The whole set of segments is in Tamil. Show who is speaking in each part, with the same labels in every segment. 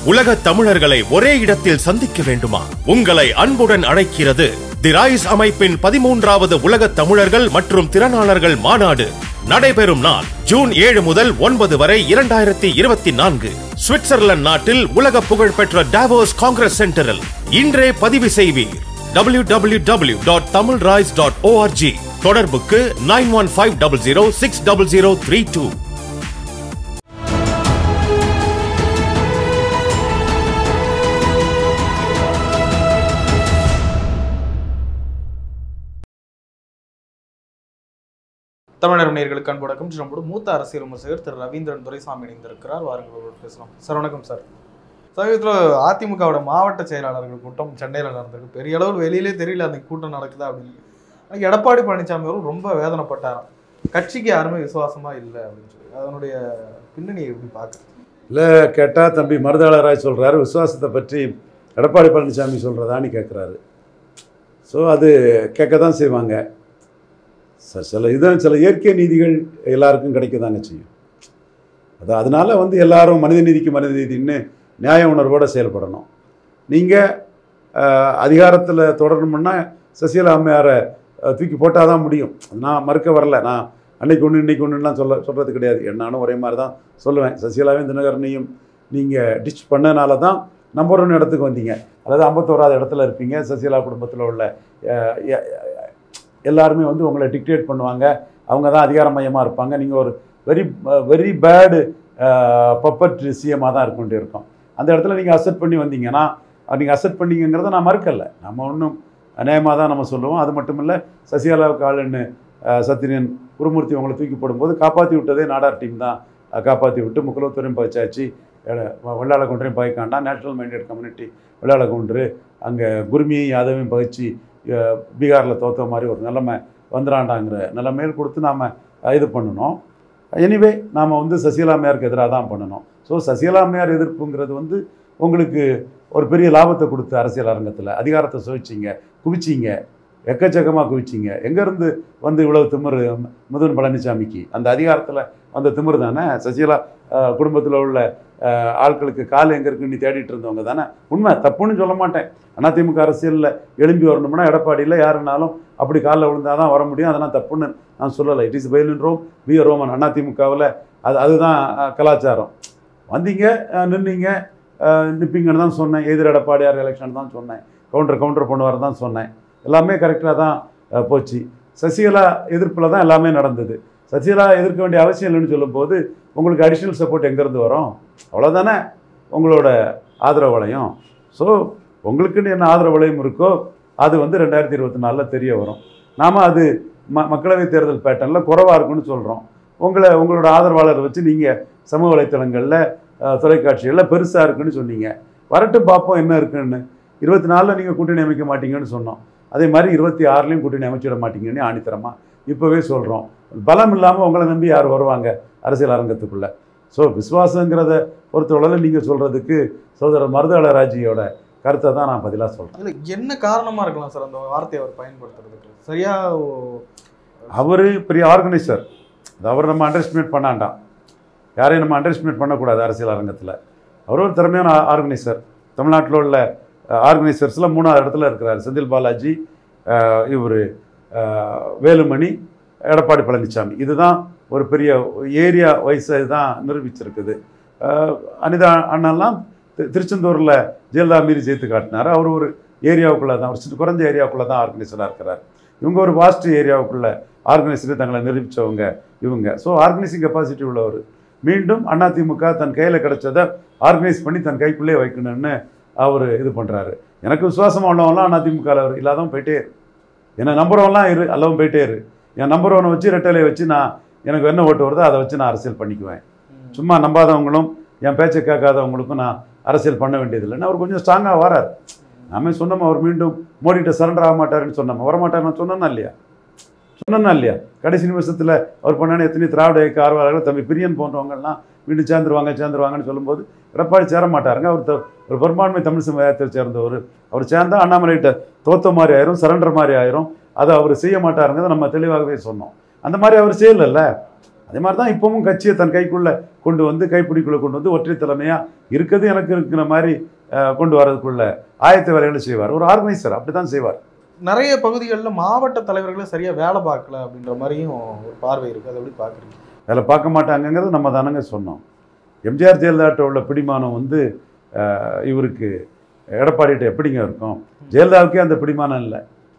Speaker 1: உலக தமிழர்களை ஒரே இடத்தில் சந்திக்க வேண்டுமா உங்களை அன்புடன் அழைக்கிறது தி ராய்ஸ் அமைப்பின் பதிமூன்றாவது உலக தமிழர்கள் மற்றும் திறனாளர்கள் மாநாடு நடைபெறும் நாள் ஜூன் ஏழு முதல் ஒன்பது வரை இரண்டாயிரத்தி இருபத்தி நான்கு சுவிட்சர்லாந்து நாட்டில் உலக புகழ்பெற்ற டாவோஸ் காங்கிரஸ் சென்டரில் இன்றே பதிவு செய்வீர் www.tamilrise.org தொடர்புக்கு nine one five double zero six double zero three two
Speaker 2: தமிழர் நேயர்களுக்கு அன்பு வணக்கம் நம்மோடு மூத்த அரசியல் விமர்சகர் திரு ரவீந்திரன் துரைசாமி இணைந்திருக்கிறார் வாருங்கள் அவரோடு பேசலாம் சார் வணக்கம் சார் சமீபத்தில் அதிமுகவோட மாவட்ட செயலாளர்கள் கூட்டம் சென்னையில் நடந்திருக்கு பெரிய அளவில் வெளியிலே தெரியல அந்த கூட்டம் நடக்குதா அப்படின்னு ஆனா எடப்பாடி பழனிசாமி அவர்கள் ரொம்ப வேதனைப்பட்டாராம் கட்சிக்கு யாருமே விசுவாசமா இல்லை அப்படின்னு சொல்லி அதனுடைய பின்னணியை எப்படி பார்க்குறது
Speaker 3: இல்லை கேட்டால் தம்பி மருதாளராய் சொல்கிறாரு விசுவாசத்தை பற்றி எடப்பாடி பழனிசாமி சொல்கிறதான்னு கேட்குறாரு ஸோ அது கேட்க தான் செய்வாங்க ச- சில இதான் சில இயற்கை நீதிகள் எல்லாருக்கும் கிடைக்க தாங்க செய்யும் அது அதனால வந்து எல்லாரும் மனித நீதிக்கு மனித நீதின்னு நியாய உணர்வோடு செயல்படணும் நீங்கள் அதிகாரத்தில் தொடரணும்னா சசிகலா அம்மையாரை அஹ், தூக்கி போட்டால் தான் முடியும் நான் மறுக்க வரல நான் அன்னைக்கு ஒன்று இன்னைக்கு ஒன்றுலாம் சொல்ல சொல்கிறது கிடையாது என்னாலும் ஒரே மாதிரி தான் சொல்லுவேன் சசிகலாவையும் தினகரனையும் நீங்கள் டிச் பண்ணனால தான் நம்பர் ஒன் இடத்துக்கு வந்தீங்க அதாவது ஐம்பத்தோராது இடத்துல இருப்பீங்க சசிகலா குடும்பத்தில் உள்ள அஹ், எ- எ- எல்லாருமே வந்து உங்களை டிக்டேட் பண்ணுவாங்க அவங்க தான் அதிகார மையமாக இருப்பாங்க நீங்கள் ஒரு வெரி வெரி பேடு பப்பட் சிஎமாக தான் இருக்க வேண்டியிருக்கும் அந்த இடத்துல நீங்கள் அசெப்ட் பண்ணி வந்தீங்கன்னா நீங்கள் அசெப்ட் பண்ணீங்கிறத நான் மறுக்கலை நம்ம ஒன்றும் அநேகமாக தான் நம்ம சொல்லுவோம் அது மட்டும் இல்லை சசிகலாவுக்கு ஆளுன்னு அஹ், சத்திரியன் குருமூர்த்தி உங்களை தூக்கி போடும்போது காப்பாற்றி விட்டதே நாடார் டீம் தான் காப்பாற்றி விட்டு முக்குலத்துறையும் பயிற்சாச்சு வெள்ளாள குன்றையும் பயிக்காண்டா நேஷனல் மைண்டட் கம்யூனிட்டி வெள்ளாள குன்று அங்கே குருமியும் யாதவையும் பயிற்சி பீகாரில் தோத்த மாதிரி ஒரு நிலைமை வந்துடாண்டாங்கிற நிலைமையில் கொடுத்து நாம் இது பண்ணணும் எனிவே நாம் வந்து சசிகலா அம்மையாருக்கு எதிராக தான் பண்ணணும் ஸோ சசிகலா அம்மையார் எதிர்ப்புங்கிறது வந்து உங்களுக்கு ஒரு பெரிய லாபத்தை கொடுத்த அரசியல் அரங்கத்தில் அதிகாரத்தை சுவைச்சிங்க குவிச்சிங்க எக்கச்சக்கமாக குவிச்சிங்க எங்கேருந்து வந்து இவ்வளவு திமிரு முதன் பழனிசாமிக்கு அந்த அதிகாரத்தில் வந்த திமிரு தானே சசிகலா குடும்பத்தில் உள்ள அஹ், ஆட்களுக்கு கால் எங்கே இருக்குன்னு தேடிட்டு இருந்தவங்க தானே உண்மை தப்புன்னு சொல்ல மாட்டேன் அதிமுக அரசியலில் எழும்பி வரணும்னா எடப்பாடியில் யாருனாலும் அப்படி காலில் விழுந்தால் தான் வர முடியும் அதெல்லாம் தப்புன்னு நான் சொல்லலை இட் இஸ் பைலின் ரோம் பி ரோமன் அதிமுகவில் அது அதுதான் அஹ், கலாச்சாரம் வந்தீங்க அஹ், நின்னீங்க அஹ், நிற்பீங்கன்னு தான் சொன்னேன் எதிர் எடப்பாடியார் எலெக்ஷன் தான் சொன்னேன் கவுண்டர் கவுண்டர் பண்ணுவார் தான் சொன்னேன் எல்லாமே கரெக்டாக தான் அஹ், போச்சு சசிகலா எதிர்ப்பில் தான் எல்லாமே நடந்தது சசிகலா எதிர்க்க வேண்டிய அவசியம் இல்லைன்னு சொல்லும்போது உங்களுக்கு அடிஷ்னல் சப்போர்ட் எங்கேருந்து வரும் அவ்வளோதானே உங்களோட ஆதரவு வளையம் ஸோ உங்களுக்குன்னு என்ன ஆதரவு வளையம் இருக்கோ அது வந்து ரெண்டாயிரத்தி இருபத்தி நாலில் தெரிய வரும் நாம் அது ம மக்களவைத் தேர்தல் பேட்டர்னில் குறைவாக இருக்குன்னு சொல்கிறோம் உங்களை உங்களோட ஆதரவாளரை வச்சு நீங்கள் சமூக வலைத்தளங்களில் அஹ், தொலைக்காட்சிகளில் பெருசாக இருக்குன்னு சொன்னீங்க வரட்டும் பார்ப்போம் என்ன இருக்குன்னு இருபத்தி நாலில் நீங்கள் கூட்டணி அமைக்க மாட்டீங்கன்னு சொன்னோம் அதே மாதிரி இருபத்தி ஆறுலையும் கூட்டணி அமைச்சிட மாட்டீங்கன்னு ஆணித்தரமாக இப்போவே சொல்கிறோம் பலம் இல்லாமல் உங்களை நம்பி யார் வருவாங்க அரசியல் அரங்கத்துக்குள்ளே ஸோ விசுவாசங்கிறத பொறுத்தவரையில் நீங்கள் சொல்கிறதுக்கு சகோதரர் மருதாளராஜியோட கருத்தை தான் நான் பதிலாக சொல்கிறேன்
Speaker 2: இல்லை என்ன காரணமா இருக்கலாம் சார் அந்த வார்த்தையை அவர் பயன்படுத்துறதுக்கு சரியா ஓ-
Speaker 3: அவர் பெரிய ஆர்கனைசர் அது அவர் நம்ம அண்டர்ஸ்டிமேட் பண்ணாண்டாம் யாரையும் நம்ம அண்டர்ஸ்டிமேட் பண்ணக்கூடாது அரசியல் அரங்கத்தில் அவர் ஒரு திறமையான ஆர்கனைசர் தமிழ்நாட்டில் உள்ள ஆர்கனைசர்ஸில் மூணாவது இடத்துல இருக்கிறார் செந்தில் பாலாஜி இவர் வேலுமணி எடப்பாடி பழனிசாமி இதுதான் ஒரு பெரிய ஏரியா வைஸை தான் நிரூபிச்சிருக்குது அஹ், அனிதா அண்ணன்லாம் தி- திருச்செந்தூரில் ஜெயலலிதா மீறி ஜெயித்து காட்டினார் அவர் ஒரு ஏரியாவுக்குள்ளே தான் ஒரு சின்ன குறைஞ்ச ஏரியாவுக்குள்ளே தான் ஆர்கனைசராக இருக்கிறார் இவங்க ஒரு வாஸ்ட் ஏரியாவுக்குள்ள ஆர்கனைசரை தங்களை நிரூபித்தவங்க இவங்க ஸோ ஆர்கனைசிங் கெப்பாசிட்டி உள்ளவர் மீண்டும் அதிமுக தன் கையில் கிடைச்சதை ஆர்கனைஸ் பண்ணி தன் கைக்குள்ளே வைக்கணும்னு அவர் இது பண்ணுறாரு எனக்கு விசுவாசமாக உள்ளவன்லாம் அதிமுகவில் அவர் இல்லாதவன் போயிட்டே இரு என்னை நம்புறவன்லாம் இரு அல்லவன் போயிட்டே இரு என் நம்புறவனை வச்சு ரெட்டையிலை வச்சு நான் எனக்கு என்ன ஓட்டு வருதோ அதை வச்சு நான் அரசியல் பண்ணிக்குவேன்
Speaker 2: ம்.
Speaker 3: சும்மா நம்பாதவங்களும் என் பேச்சை கேட்காதவங்களுக்கும் நான் அரசியல் பண்ண வேண்டியதில்லைன்னு அவர் கொஞ்சம் ஸ்ட்ராங்காக வரார் நாம சொன்னோம் அவர் மீண்டும் மோடிட்ட சரண்டர் ஆக மாட்டாருன்னு சொன்னோம் வரமாட்டாருன்னு சொன்னோன்னா இல்லையா சொன்னா இல்லையா கடைசி நிமிஷத்தில் அவர் பண்ணானே எத்தனை திராவிட இயக்க ஆர்வலர்கள் தம்பி பிரியன் போன்றவங்கலாம் மீண்டும் சேர்ந்துருவாங்க சேர்ந்துருவாங்கன்னு சொல்லும்போது எடப்பாடி சேர மாட்டாருங்க அவர் த- ஒரு பெரும்பான்மை தமிழ் சமுதாயத்தை சேர்ந்தவர் அவர் சேர்ந்தா அண்ணாமலைகிட்ட தோத்த மாதிரி ஆயிரும் சரண்டர் மாதிரி ஆயிரும் அதை அவர் செய்ய மாட்டாருங்கிறத நம்ம தெளிவாகவே சொன்னோம் அந்த மாதிரி அவர் செய்யலைல்ல அதே மாதிரி தான் இப்பவும் கட்சியை தன் கைக்குள்ளே கொண்டு வந்து கைப்பிடிக்குள்ளே கொண்டு வந்து ஒற்றை தலைமையாக இருக்கிறது எனக்கு இருக்கிற மாதிரி அஹ், கொண்டு வரதுக்குள்ள ஆயத்த வேலைகளை செய்வார் ஒரு ஆர்கனைசர் அப்படி தான் செய்வார்
Speaker 2: நிறைய பகுதிகளில் மாவட்ட தலைவர்களே சரியா வேலை பார்க்கல அப்படின்ற மாதிரியும் ஒரு பார்வை இருக்கு அதை எப்படி பாக்குறீங்க
Speaker 3: வேலை பார்க்க மாட்டாங்கங்கிறது நம்ம தானங்க சொன்னோம் எம்ஜிஆர் ஜெயலலிதாட்ட உள்ள பிடிமானம் வந்து அஹ், இவருக்கு எடப்பாடிகிட்ட எப்படிங்க இருக்கும் ஜெயலலிதாவுக்கே அந்த பிடிமானம் இல்லை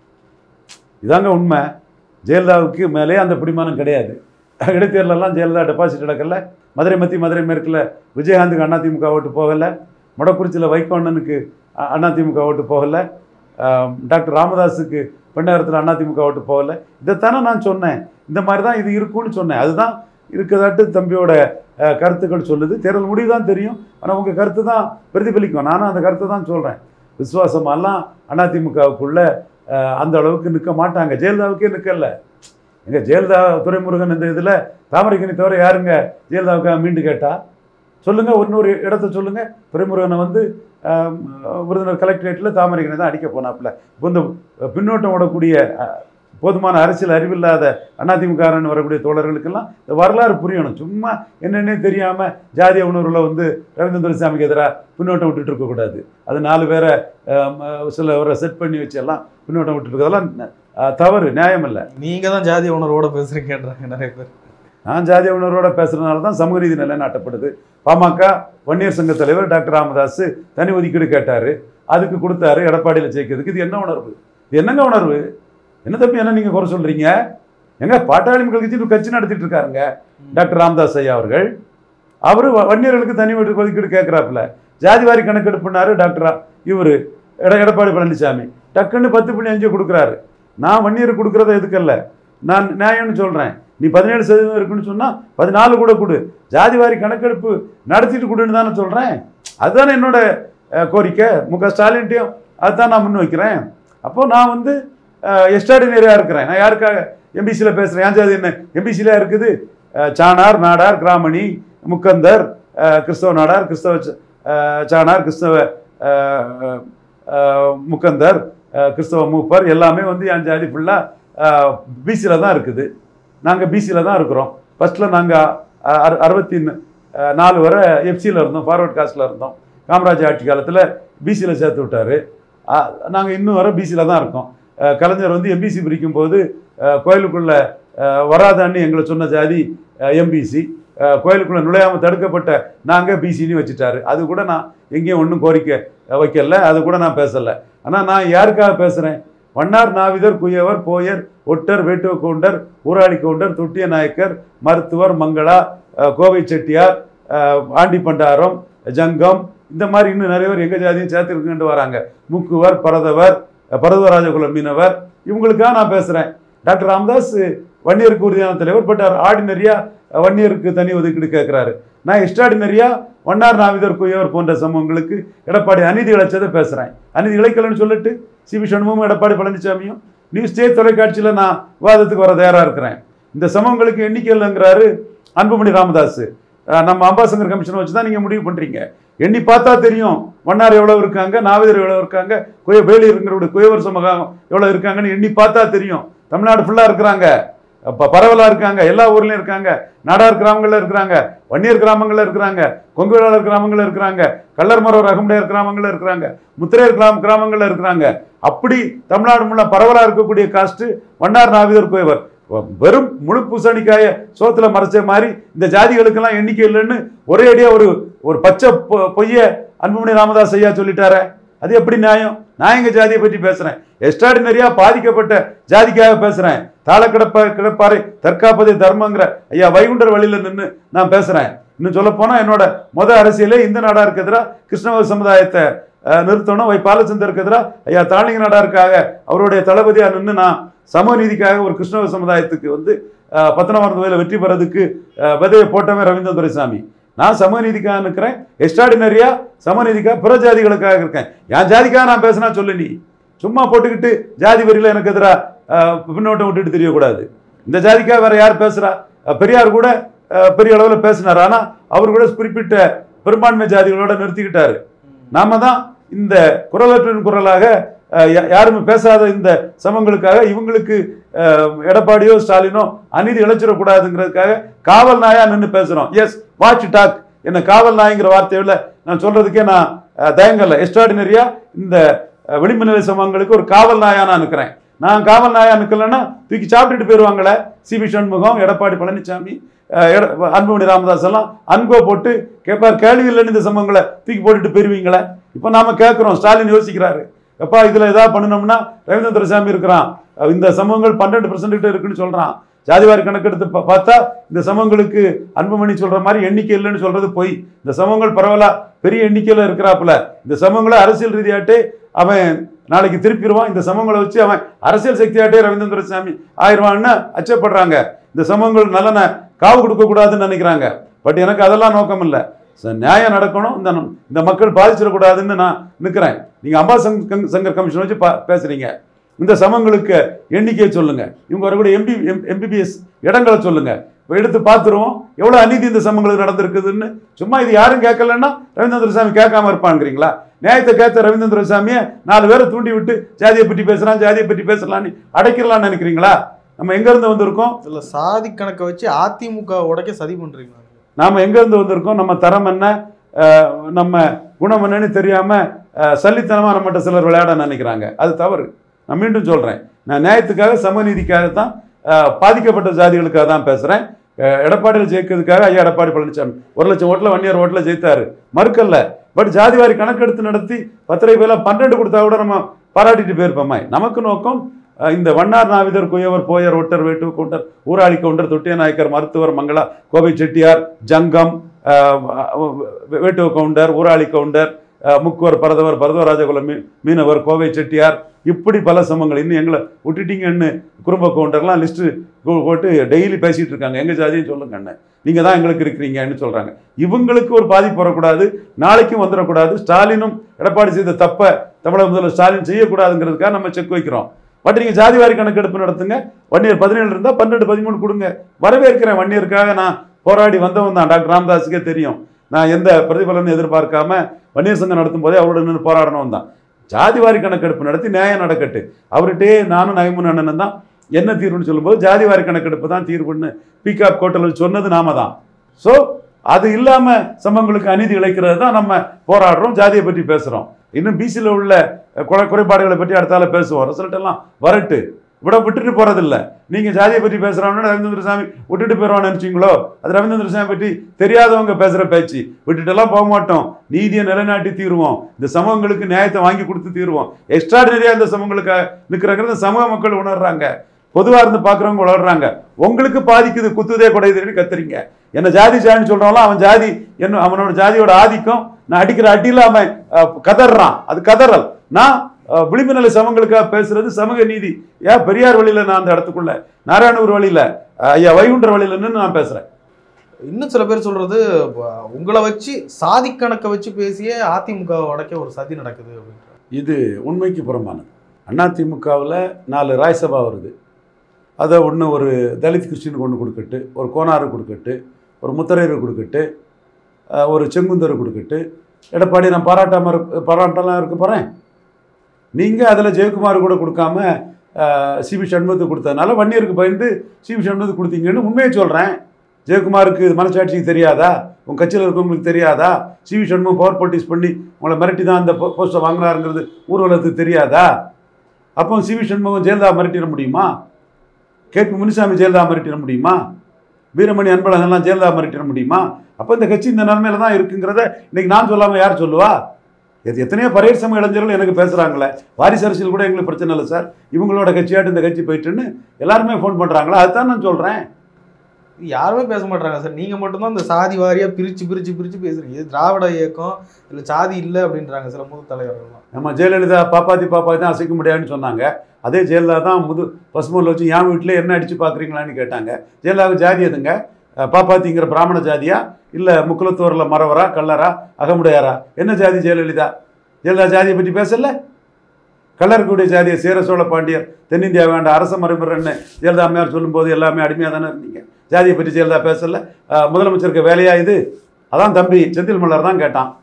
Speaker 3: இதாங்க உண்மை ஜெயலலிதாவுக்கு மேலே அந்த பிடிமானம் கிடையாது இடைத்தேர்தலெல்லாம் ஜெயலலிதா டெபாசிட் நடக்கல மதுரை மத்தி மதுரை மேற்கில் விஜயகாந்துக்கு அதிமுக ஓட்டு போகலை மொடக்குறிச்சியில் வைகோ அண்ணனுக்கு அ- அதிமுக ஓட்டு போகலை ஆம், டாக்டர் ராமதாஸுக்கு பெண்ணகரத்தில் அதிமுக ஓட்டு போகலை இதைத்தானே நான் சொன்னேன் இந்த மாதிரி தான் இது இருக்கும்னு சொன்னேன் அதுதான் இருக்கதாட்டு தம்பியோட அஹ், கருத்துக்கள் சொல்லுது தேர்தல் முடிவு தான் தெரியும் ஆனால் உங்கள் கருத்து தான் பிரதிபலிக்கும் நானும் அந்த கருத்தை தான் சொல்கிறேன் விசுவாசமெல்லாம் அதிமுகவுக்குள்ள அஹ், அந்த அளவுக்கு நிற்க மாட்டாங்க ஜெயலலிதாவுக்கே நிற்கல எங்க ஜெயலலிதா துரைமுருகன் இந்த இதில் தாமரைக்கணி தவிர யாருங்க ஜெயலலிதாவுக்கு மீண்டு கேட்டா சொல்லுங்க இன்னொரு இடத்த சொல்லுங்க துரைமுருகனை வந்து ஆம், விருதுநகர் கலெக்டரேட்டில் தாமரைக்கணி தான் அடிக்க போனாப்புல இப்போ இந்த பின்னோட்டம் ஓடக்கூடிய அஹ், போதுமான அரசியல் அறிவில்லாத அதிமுகன்னு வரக்கூடிய தோழர்களுக்கெல்லாம் இந்த வரலாறு புரியணும் சும்மா என்னன்னே தெரியாமல் ஜாதிய உணர்வுல வந்து ரவீந்திர துரைசாமிக்கு எதிராக பின்னோட்டம் விட்டுட்டு இருக்கக்கூடாது அது நாலு பேரை ஆம், சிலவரை செட் பண்ணி வச்சு எல்லாம் பின்னோட்டம் விட்டுட்டு இருக்கதெல்லாம் அஹ், தவறு நியாயம் இல்லை
Speaker 2: நீங்க தான் ஜாதி உணர்வோட பேசுறீங்கன்றாங்க நிறைய பேர்
Speaker 3: நான் ஜாதிய உணர்வோட பேசுறதுனால தான் சமூக நீதி நிலைநாட்டப்படுது பாமக வன்னியர் சங்க தலைவர் டாக்டர் ராமதாஸ் தனி ஒதுக்கீடு கேட்டார் அதுக்கு கொடுத்தாரு எடப்பாடியில் சேர்க்கிறதுக்கு இது என்ன உணர்வு இது என்னங்க உணர்வு என்ன தம்பி என்ன நீங்கள் குறை சொல்கிறீங்க எங்க பாட்டாளி மக்கள் கட்சி ஒரு கட்சி நடத்திட்டு இருக்காருங்க டாக்டர் ராமதாஸ் ஐயா அவர்கள் அவர் வன்னியர்களுக்கு தனி ஒதுக்கீடு ஒதுக்கீடு கேட்குறாப்புல ஜாதிவாரி கணக்கெடுப்புனாரு டாக்டர் இவர் எட எடப்பாடி பழனிசாமி டக்குன்னு பத்து புள்ளி அஞ்சு கொடுக்குறாரு நான் வன்னியர் கொடுக்குறத எதுக்கல்ல நான் நியாயம்னு சொல்கிறேன் நீ பதினேழு சதவீதம் இருக்குன்னு சொன்னால் பதினாலு கூட கொடு ஜாதிவாரி கணக்கெடுப்பு நடத்திட்டு கொடுன்னு தானே சொல்கிறேன் அதுதானே என்னோட அஹ், கோரிக்கை மு க ஸ்டாலின்ட்டையும் அதுதான் நான் முன் வைக்கிறேன் அப்போது நான் வந்து எக்ஸ்ட்ராடினரியாக இருக்கிறேன் நான் யாருக்காக எம்பிசியில் பேசுகிறேன் ஏன் ஜாதி என்ன எம்பிசியில் இருக்குது அஹ், சாணார் நாடார் கிராமணி முக்கந்தர் அஹ், கிறிஸ்தவ நாடார் கிறிஸ்தவ ச- அஹ், சாணார் கிறிஸ்தவ அஹ், அஹ், முக்கந்தர் அஹ், கிறிஸ்தவ மூப்பர் எல்லாமே வந்து என் ஜாதி ஃபுல்லாக பிசியில் தான் இருக்குது நாங்கள் பிசியில் தான் இருக்கிறோம் ஃபஸ்ட்டில் நாங்கள் அறுபத்தி ந- அஹ், நாலு வரை எஃப்சியில் இருந்தோம் ஃபார்வர்ட் காஸ்ட்டில் இருந்தோம் காமராஜ் ஆட்சி காலத்தில் பிசியில் சேர்த்து விட்டார் நாங்கள் இன்னும் வர பிசியில் தான் இருக்கோம் அஹ், கலைஞர் வந்து எம்பிசி பிரிக்கும் போது அஹ், கோயிலுக்குள்ளே அஹ், வராதான்னு எங்களை சொன்ன ஜாதி எம்பிசி கோயிலுக்குள்ளே நுழையாமல் தடுக்கப்பட்ட நாங்கள் பிசின்னு வச்சுட்டாரு அது கூட நான் எங்கேயும் ஒன்றும் கோரிக்கை அஹ், வைக்கல அது கூட நான் பேசலை ஆனால் நான் யாருக்காக பேசுகிறேன் வண்ணார் நாவிதர் குயவர் போயர் ஒட்டர் வேட்டுவ கவுண்டர் ஊராளி கவுண்டர் தொட்டிய நாயக்கர் மருத்துவர் மங்களா அஹ், கோவை செட்டியார் அஹ், ஆண்டி பண்டாரம் ஜங்கம் இந்த மாதிரி இன்னும் நிறைய பேர் எங்கள் ஜாதியும் சேர்த்துருக்குன்ட்டு வராங்க முக்குவர் பரதவர் அஹ், பரதவராஜகுல மீனவர் இவங்களுக்காக நான் பேசுகிறேன் டாக்டர் ராமதாஸ் வன்னியருக்கு உறுதியான தலைவர் பட் ஆர்டினரியாக வன்னியருக்கு தனி ஒதுக்கீடு கேட்குறாரு நான் எக்ஸ்ட்ராடினரியாக வண்ணார் நாவிதர் குயவர் போன்ற சமூகங்களுக்கு எடப்பாடி அநீதி இழைச்சதை பேசுகிறேன் அநீதி இழைக்கலன்னு சொல்லிட்டு சிவி சண்முகமும் எடப்பாடி பழனிசாமியும் நியூஸ் ஸ்டேட் தொலைக்காட்சியில் நான் விவாதத்துக்கு வர தயாராக இருக்கிறேன் இந்த சமூகங்களுக்கு எண்ணிக்கை இல்லைங்கிறாரு அன்புமணி ராமதாஸ் அஹ் நம்ம அம்பாசங்கர் கமிஷனை வச்சு தான் நீங்கள் முடிவு பண்ணுறீங்க எண்ணி பார்த்தா தெரியும் வண்ணார் எவ்வளோ இருக்காங்க நாவிதர் எவ்வளோ இருக்காங்க குய வேலி இருக்கிற குயவர் சமூகம் எவ்வளோ இருக்காங்கன்னு எண்ணி பார்த்தா தெரியும் தமிழ்நாடு ஃபுல்லாக இருக்கிறாங்க அப்ப பரவலாக இருக்காங்க எல்லா ஊர்லேயும் இருக்காங்க நாடார் கிராமங்களில் இருக்கிறாங்க வன்னியர் கிராமங்களில் இருக்கிறாங்க கொங்கு வேளாளர் கிராமங்களில் இருக்கிறாங்க கள்ளர் மரவர் அகமுடையர் கிராமங்களில் இருக்கிறாங்க முத்திரையர் கிராம கிராமங்களில் இருக்கிறாங்க அப்படி தமிழ்நாடு முள்ள பரவலாக இருக்கக்கூடிய காஸ்ட்டு வண்ணார் நாவிதர் குயவர் வெறும் முழு பூசணிக்காய சோத்துல மறைச்ச மாதிரி இந்த ஜாதிகளுக்கெல்லாம் எண்ணிக்கை இல்லைன்னு ஒரே அடியா ஒரு ஒரு பச்சை பொ- பொய்ய அன்புமணி ராமதாஸ் ஐயா சொல்லிட்டாரே அது எப்படி நியாயம் நான் எங்க ஜாதியை பற்றி பேசுறேன் எக்ஸ்ட்ராடினரியா பாதிக்கப்பட்ட ஜாதிக்காக பேசுறேன் தாள கிடப்ப கிடப்பாரை தற்காப்பதே தர்மங்கிற ஐயா வைகுண்டர் வழியில நின்று நான் பேசுறேன் இன்னும் சொல்ல போனா என்னோட முத அரசியலே இந்த நாடாருக்கு எதிராக கிருஷ்ணவ சமுதாயத்தை அஹ், நிறுத்தணும் வை பாலச்சந்தருக்கு எதிராக ஐயா தாளிங்க நாடாருக்காக அவருடைய தளபதியா நின்று நான் சமூக நீதிக்காக ஒரு கிருஷ்ணவ சமுதாயத்துக்கு வந்து அஹ், பத்தனாயிரம் தொகையில் வெற்றி பெறதுக்கு அஹ், விதையை போட்டவன் ரவீந்திர துரைசாமி நான் சமூக நீதிக்காக நிற்கிறேன் எக்ஸ்ட்ராடினரியா சமூக நீதிக்காக பிற ஜாதிகளுக்காக இருக்கேன் என் ஜாதிக்காக நான் பேசினா சொல்லு நீ சும்மா போட்டுக்கிட்டு ஜாதி வரியில் எனக்கு எதிராக பின்னோட்டம் விட்டுட்டு தெரியக்கூடாது இந்த ஜாதிக்காக வேற யார் பேசுறா அஹ், பெரியார் கூட அஹ், பெரிய அளவில் பேசினார் ஆனால் அவர் கூட குறிப்பிட்ட பெரும்பான்மை ஜாதிகளோட நிறுத்திக்கிட்டாரு நாம தான் இந்த குரலற்றின் குரலாக அஹ், யா- யாருமே பேசாத இந்த சமங்களுக்காக இவங்களுக்கு அஹ், எடப்பாடியோ ஸ்டாலினோ அநீதி இழைச்சிடக்கூடாதுங்கிறதுக்காக காவல் நாயா நின்று பேசுறோம் எஸ் வாட்ச் டாக் என்ன காவல் நாய்ங்கிற வார்த்தையில நான் சொல்றதுக்கே நான் அஹ், தயங்கல எக்ஸ்ட்ராடினரியா இந்த அஹ், விளிம்பு நிலை சமங்களுக்கு ஒரு காவல் நாயா நான் நிற்கிறேன் நான் காவல் நாயா நிற்கலன்னா தூக்கி சாப்பிட்டுட்டு போயிடுவாங்களே சிபி சண்முகம் எடப்பாடி பழனிசாமி அஹ், எட- அன்புமணி ராமதாஸ் எல்லாம் அன்போ போட்டு கேட்பார் கேள்வி இல்லைன்னு இந்த சம்பவங்களை தூக்கி போட்டுட்டு போயிருவீங்களே இப்போ நாம கேட்குறோம் ஸ்டாலின் யோசிக்கிறாரு எப்பா இதுல ஏதாவது பண்ணணும்னா ரவீந்திர துரைசாமி இருக்கிறான் அஹ் இந்த சமூகங்கள் பன்னெண்டு கிட்ட இருக்குன்னு சொல்றான் ஜாதிவாரி கணக்கெடுத்து பா- பார்த்தா இந்த சமூகங்களுக்கு அன்புமணி சொல்ற மாதிரி எண்ணிக்கை இல்லைன்னு சொல்றது பொய் இந்த சமூகங்கள் பரவலா பெரிய எண்ணிக்கையில இருக்கிறாப்புல இந்த சமூகங்களை அரசியல் ரீதியாட்டே அவன் நாளைக்கு திருப்பிடுவான் இந்த சமூகங்களை வச்சு அவன் அரசியல் சக்தியாட்டே ரவீந்திர துரைசாமி ஆயிடுவான்னு அச்சப்படுறாங்க இந்த சமூகங்கள் நலனை காவு கொடுக்க கூடாதுன்னு நினைக்கிறாங்க பட் எனக்கு அதெல்லாம் நோக்கம் இல்லை ச- நியாயம் நடக்கணும் இந்த நம்- இந்த மக்கள் பாதிச்சிடக்கூடாதுன்னு நான் நிற்கிறேன் நீங்கள் அம்பா சங் சங்கர் கமிஷன் வச்சு பா பேசுறீங்க இந்த சமங்களுக்கு எண்ணிக்கையை சொல்லுங்க இவங்க வரக்கூடிய எம்பி எம்பிபிஎஸ் இடங்களை சொல்லுங்க இப்ப எடுத்து பார்த்துருவோம் எவ்வளோ அநீதி இந்த சமங்களுக்கு நடந்திருக்குதுன்னு சும்மா இது யாரும் கேட்கலன்னா ரவீந்திர சாமி கேட்காம இருப்பாங்கிறீங்களா நியாயத்தை கேட்ட ரவீந்திர சாமியை நாலு பேரை தூண்டி விட்டு ஜாதியை பற்றி பேசுறான் ஜாதியை பற்றி பேசலான்னு அடைக்கிறலாம்னு நினைக்கிறீங்களா நம்ம எங்க இருந்து வந்திருக்கோம்
Speaker 2: இதுல சாதி கணக்கை வச்சு அதிமுக உடைக்க சதி பண்றீங்களா
Speaker 3: நாம் எங்கேருந்து வந்திருக்கோம் நம்ம தரம் என்ன அஹ், நம்ம குணம் என்னன்னு தெரியாமல் சல்லித்தனமாக நம்மகிட்ட சிலர் விளையாட நினைக்கிறாங்க அது தவறு நான் மீண்டும் சொல்கிறேன் நான் நியாயத்துக்காக சமநீதிக்காக தான் அஹ், பாதிக்கப்பட்ட ஜாதிகளுக்காக தான் பேசுகிறேன் எடப்பாடியில் ஜெயிக்கிறதுக்காக ஐயா எடப்பாடி பழனிசாமி ஒரு லட்சம் ஓட்டில் ஒன் இயர் ஓட்டில் ஜெயித்தாரு மறுக்கல்ல பட் ஜாதிவாரி கணக்கெடுத்து நடத்தி பத்திரை பேல பன்னெண்டு கொடுத்தா கூட நம்ம பாராட்டிட்டு போயிருப்போமே நமக்கு நோக்கம் அஹ், இந்த வண்ணார் நாவிதர் குயவர் போயர் ஒட்டர் வேட்டு கவுண்டர் ஊராளி கவுண்டர் தொட்டிய நாயக்கர் மருத்துவர் மங்களா கோவை செட்டியார் ஜங்கம் அஹ், வே- வேட்டுவ கவுண்டர் ஊராளி கவுண்டர் அஹ், முக்குவர் பரதவர் பரதவராஜகுல மீ மீனவர் கோவை செட்டியார் இப்படி பல சமங்கள் இன்னும் எங்களை விட்டுட்டீங்கன்னு குடும்ப கவுண்டர்லாம் லிஸ்ட்டு போட்டு டெய்லி பேசிட்டு இருக்காங்க எங்கள் ஜாதியும் சொல்லுங்க அண்ணன் நீங்கள் தான் எங்களுக்கு இருக்கிறீங்கன்னு சொல்கிறாங்க இவங்களுக்கு ஒரு பாதிப்பு வரக்கூடாது நாளைக்கும் வந்துடக்கூடாது ஸ்டாலினும் எடப்பாடி செய்த தப்பை தமிழக முதல்வர் ஸ்டாலின் செய்யக்கூடாதுங்கிறதுக்காக நம்ம செக் வைக்கிறோம் பட் நீங்கள் ஜாதிவாரி கணக்கெடுப்பு நடத்துங்க வன்னியர் பதினேழு இருந்தால் பன்னெண்டு பதிமூணு கொடுங்க வரவேற்கிறேன் வன்னியருக்காக நான் போராடி வந்தவன் தான் டாக்டர் ராமதாஸுக்கே தெரியும் நான் எந்த பிரதிபலனும் எதிர்பார்க்காம வன்னியர் சங்கம் நடத்தும் போதே அவரோட நின்று போராடணும் தான் ஜாதிவாரி கணக்கெடுப்பு நடத்தி நியாயம் நடக்கட்டு அவர்கிட்டே நானும் நயமுன் அண்ணனும் தான் என்ன தீர்வுன்னு சொல்லும்போது ஜாதிவாரி கணக்கெடுப்பு தான் தீர்வுன்னு பிகாப் கோட்டலில் சொன்னது நாம தான் ஸோ அது இல்லாமல் சமங்களுக்கு அநீதி இழைக்கிறது தான் நம்ம போராடுறோம் ஜாதியை பற்றி பேசுகிறோம் இன்னும் பிசியில் உள்ள குறை குறைபாடுகளை பற்றி அடுத்தால பேசுவோம் ரிசல்ட் எல்லாம் வரட்டு விட விட்டுட்டு போறதில்ல நீங்க ஜாதியை பற்றி பேசுறவங்க ரவீந்திர சாமி விட்டுட்டு போயிடுவான்னு நினைச்சீங்களோ அது ரவீந்திர சாமி பற்றி தெரியாதவங்க பேசுற பேச்சு விட்டுட்டெல்லாம் போக மாட்டோம் நீதியை நிலைநாட்டி தீருவோம் இந்த சமூகங்களுக்கு நியாயத்தை வாங்கி கொடுத்து தீருவோம் எக்ஸ்ட்ராடினரியா இந்த சமூகங்களுக்கு நிற்கிறாங்கிறத சமூக மக்கள் உணர்றாங்க பொதுவா இருந்து பாக்குறவங்க உணர்றாங்க உங்களுக்கு பாதிக்குது குத்துதே குடையுதுன்னு கத்துறீங்க என்ன ஜாதி ஜாதின்னு சொல்றவங்களாம் அவன் ஜாதி என்ன அவனோட ஜாதியோட ஆதிக்கம் நான் அடிக்கிற அடியில அவன் அஹ், கதறான் அது கதறல் நான் அஹ், விளிம்பு நிலை சமங்களுக்காக பேசுறது சமூக நீதி ஏன் பெரியார் வழியில நான் அந்த இடத்துக்குள்ள நாராயணூர் வழியில அஹ், ஐயா வைகுண்டர் வழியில நின்னு நான் பேசுறேன்
Speaker 2: இன்னும் சில பேர் சொல்றது ப- உங்களை வச்சு சாதி கணக்கை வச்சு பேசிய அதிமுக உடைக்க ஒரு சதி நடக்குது அப்படின்ற
Speaker 3: இது உண்மைக்கு புறம்பானது அதிமுகவில் நாலு ராய்சபா வருது அதை ஒன்று ஒரு தலித் கிறிஸ்டின் கொண்டு கொடுக்கட்டு ஒரு கோனாரு கொடுக்கட்டு ஒரு முத்தரையர் கொடுக்கட்டு அஹ், ஒரு செங்குந்தர் கொடுக்கட்டு எடப்பாடி நான் பாராட்டாம இருக்க பாராட்டலாம் இருக்க போகிறேன் நீங்கள் அதில் ஜெயக்குமார் கூட கொடுக்காம அஹ், சிபி சண்முகத்துக்கு கொடுத்ததுனால வன்னியருக்கு பயந்து சிபி சண்முகத்துக்கு கொடுத்தீங்கன்னு உண்மையை சொல்கிறேன் ஜெயக்குமாருக்கு மனசாட்சிக்கு தெரியாதா உங்கள் கட்சியில் இருக்கவங்களுக்கு தெரியாதா சிவி சண்முகம் பவர் பொலிட்டிக்ஸ் பண்ணி உங்களை மிரட்டி தான் அந்த போஸ்ட்டை வாங்கினாருங்கிறது ஊர்வலத்துக்கு தெரியாதா அப்போ சிவி சண்முகம் ஜெயலலிதா மிரட்டிட முடியுமா கேபி முனிசாமி ஜெயலலிதா மிரட்டிட முடியுமா வீரமணி அன்பழகன்லாம் ஜெயலலிதா மிரட்டிட முடியுமா அப்போ இந்த கட்சி இந்த நிலைமையில தான் இருக்குங்கிறத இன்னைக்கு நான் சொல்லாமல் யார் சொல்லுவா எத் எத்தனையோ பரையர் சம இளைஞர்கள் எனக்கு பேசுகிறாங்களே வாரிசு அரசியல் கூட எங்களுக்கு பிரச்சனை இல்லை சார் இவங்களோட கட்சியாட்டு இந்த கட்சி போயிட்டுன்னு எல்லாருமே ஃபோன் பண்ணுறாங்களா அதுதான் நான் சொல்கிறேன்
Speaker 2: இது யாருமே பேச மாட்டாங்க சார் நீங்க மட்டும்தான் இந்த சாதி வாரியா பிரிச்சு பிரிச்சு பிரிச்சு பேசுறீங்க இது திராவிட இயக்கம் இதுல சாதி இல்லை அப்படின்றாங்க சில மூத்த தலைவர்கள்லாம்
Speaker 3: நம்ம ஜெயலலிதா பாப்பாத்தி பாப்பாத்தி தான் அசைக்க முடியாதுன்னு சொன்னாங்க அதே ஜெயலலிதா தான் முது பசுமூலில் வச்சு என் வீட்டில் என்ன அடித்து பார்க்குறீங்களான்னு கேட்டாங்க ஜெயலலிதாவுக்கு ஜாதி எதுங்க அஹ் பாப்பாத்திங்கிற பிராமண ஜாதியா இல்லை முக்குலத்தூரில் மறவரா கல்லரா அகமுடையாரா என்ன ஜாதி ஜெயலலிதா ஜெயலலிதா ஜாதியை பற்றி பேசல கல்லருக்குடைய ஜாதியை சேர சோழ பாண்டியர் தென்னிந்தியா வேண்ட அரச மரபுரன்னு ஜெயலலிதா அம்மையார் சொல்லும்போது எல்லாமே அடிமையாக தானே இருந்தீங்க ஜாதியை பற்றி ஜெயலலிதா பேசல அஹ் முதலமைச்சருக்கு வேலையா இது அதான் தம்பி செந்தில் மலர் தான் கேட்டான்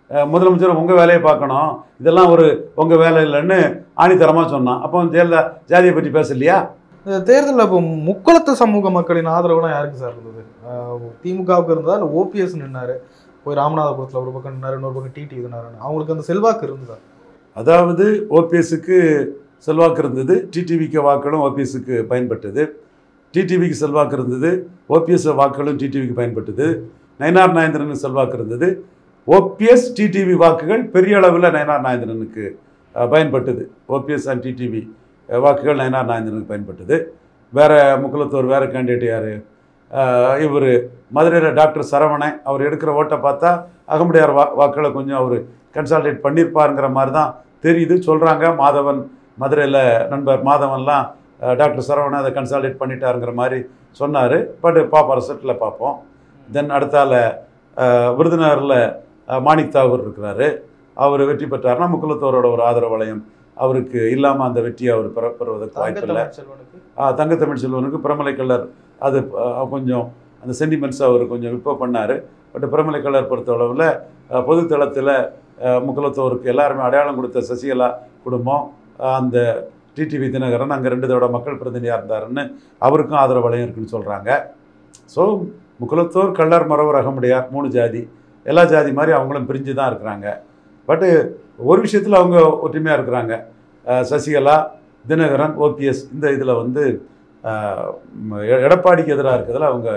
Speaker 3: அஹ், முதலமைச்சர் உங்கள் வேலையை பார்க்கணும் இதெல்லாம் ஒரு உங்கள் வேலை இல்லைன்னு ஆணித்தரமாக சொன்னான் அப்போ ஜெயலலிதா ஜாதியை பற்றி பேசலையா
Speaker 2: இந்த தேர்தலில் இப்போ முக்குளத்து சமூக மக்களின் ஆதரவுலாம் யாருக்கு சார் இருந்தது அஹ் திமுகவுக்கு இருந்ததா இல்லை ஓபிஎஸ் நின்னாரு போய் ராமநாதபுரத்தில் ஒரு பக்கம் நின்னாரு இன்னொரு பக்கம் டிடி இதுனாரு அவங்களுக்கு அந்த செல்வாக்கு இருந்ததா
Speaker 3: அதாவது ஓபிஎஸ்க்கு செல்வாக்கு இருந்தது டிடிவிக்கு வாக்களும் ஓபிஎஸ்க்கு பயன்பட்டது டிடிவிக்கு செல்வாக்கு இருந்தது ஓபிஎஸ் வாக்குகளும் டிடிவிக்கு பயன்பட்டது நயனார் நாயந்திரனுக்கு செல்வாக்கு இருந்தது ஓபிஎஸ் டிடிவி வாக்குகள் பெரிய அளவில் நயனார் நாயந்திரனுக்கு அஹ், பயன்பட்டது ஓபிஎஸ் அண்ட் டிடிவி வாக்குகள் நயனார் நாயந்திரனுக்கு பயன்பட்டது வேற முக்குலத்தூர் வேற கேண்டிடேட் யார் இவர் மதுரையில் டாக்டர் சரவணன் அவர் எடுக்கிற ஓட்டை பார்த்தா அகமுடையார் வா வாக்களை கொஞ்சம் அவர் கன்சால்டேட் பண்ணியிருப்பாருங்கிற மாதிரி தான் தெரியுது சொல்கிறாங்க மாதவன் மதுரையில் நண்பர் மாதவன்லாம் அஹ், டாக்டர் சரவணன் அதை கன்சால்டேட் பண்ணிட்டாருங்கிற மாதிரி சொன்னார் பட் பார்ப்போம் ரிசல்ட்டில் பார்ப்போம் தென் அடுத்தால அஹ், விருதுநகரில் அஹ், மாணிக் தாகூர் இருக்கிறாரு அவர் வெற்றி பெற்றார்னா முக்குலத்தோரோட ஒரு ஆதரவு வளையம் அவருக்கு இல்லாமல் அந்த வெற்றியை அவர் பெற பெறுவதற்கு வாய்ப்பில்லை
Speaker 2: தங்கத்தமிழ் செல்வனுக்கு
Speaker 3: ஆ, தங்கத்தமிழ் செல்வனுக்கு பிரமலை கல்லர் அது ஆ, கொஞ்சம் அந்த சென்டிமெண்ட்ஸ் அவர் கொஞ்சம் விப்போ பண்ணார் பட் பிரமலை கல்லர் பொறுத்தளவில் பொது தளத்தில் முக்குலத்தோருக்கு எல்லாருமே அடையாளம் கொடுத்த சசிகலா குடும்பம் ஆ, அந்த டிடிவி தினகரன் அங்கே ரெண்டு தடவை மக்கள் பிரதிநிதியாக இருந்தாருன்னு அவருக்கும் ஆதரவு வளையம் இருக்குன்னு சொல்கிறாங்க ஸோ முக்குலத்தோர் கள்ளர் மரவர் அகமுடையார் மூணு ஜாதி எல்லா ஜாதி மாதிரி அவங்களும் பிரிஞ்சு தான் இருக்கிறாங்க பட்டு ஒரு விஷயத்தில் அவங்க ஒற்றுமையாக இருக்கிறாங்க அஹ் சசிகலா தினகரன் ஓபிஎஸ் இந்த இதில் வந்து அஹ், ம், எ- எடப்பாடிக்கு எதிராக இருக்கிறதுல அவங்க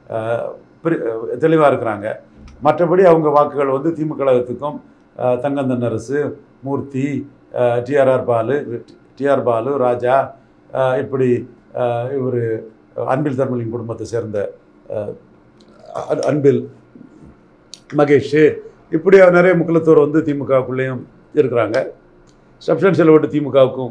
Speaker 3: தெளிவாக இருக்கிறாங்க மற்றபடி அவங்க வாக்குகள் வந்து திமுக கழகத்துக்கும் அஹ், தங்கந்தன்னரசு மூர்த்தி டிஆர்ஆர் பாலு டிஆர் பாலு ராஜா அஹ், இப்படி இவர் அன்பில் தர்மலிங்க குடும்பத்தை சேர்ந்த அஹ், அ- அன்பில் மகேஷ் இப்படி நிறைய முக்குலத்தோர் வந்து திமுகவுக்குள்ளேயும் இருக்கிறாங்க சப்ஸ்டன்ஷியல் ஓட்டு திமுகவுக்கும்